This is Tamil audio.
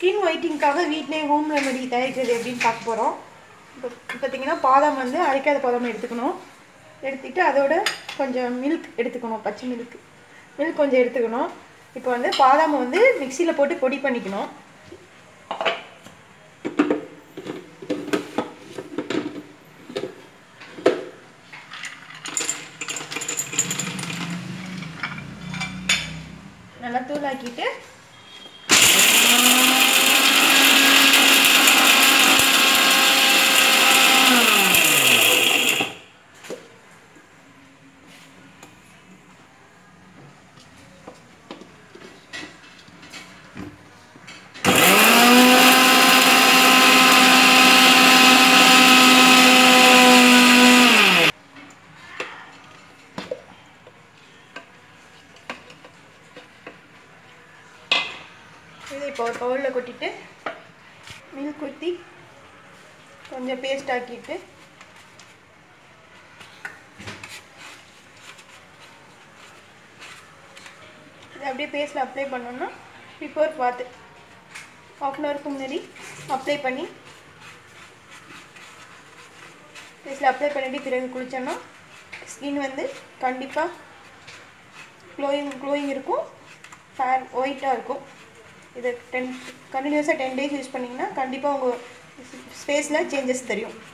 ஸ்கின் ஒயிட்டிங்க்காக வீட்டிலே ஹோம் ரெமெடி தயாரிக்கிறது எப்படின்னு பார்க்க போகிறோம் இப்போ பார்த்தீங்கன்னா பாதாம் வந்து அரைக்காத பாதாம் எடுத்துக்கணும் எடுத்துக்கிட்டு அதோட கொஞ்சம் மில்க் எடுத்துக்கணும் பச்சை மில்க் மில்க் கொஞ்சம் எடுத்துக்கணும் இப்போ வந்து பாதாமை வந்து மிக்சியில் போட்டு பொடி பண்ணிக்கணும் நல்லா தூளாக்கிட்டு இதை இப்போ ஒரு பவுலில் கொட்டிட்டு மில்க் ஊற்றி கொஞ்சம் பேஸ்ட் ஆக்கிட்டு இதை அப்படியே பேஸ்ட்டில் அப்ளை பண்ணோன்னா பிஃபோர் பார்த்து ஆஃப் அன் ஹவருக்கு முன்னாடி அப்ளை பண்ணி ஃபேஸில் அப்ளை பண்ணிட்டு பிறகு குளித்தோன்னா ஸ்கின் வந்து கண்டிப்பாக க்ளோயிங் க்ளோயிங் இருக்கும் ஃபேர் ஒயிட்டாக இருக்கும் இதை டென் கண்டினியூஸாக டென் டேஸ் யூஸ் பண்ணிங்கன்னா கண்டிப்பாக உங்கள் ஃபேஸில் சேஞ்சஸ் தெரியும்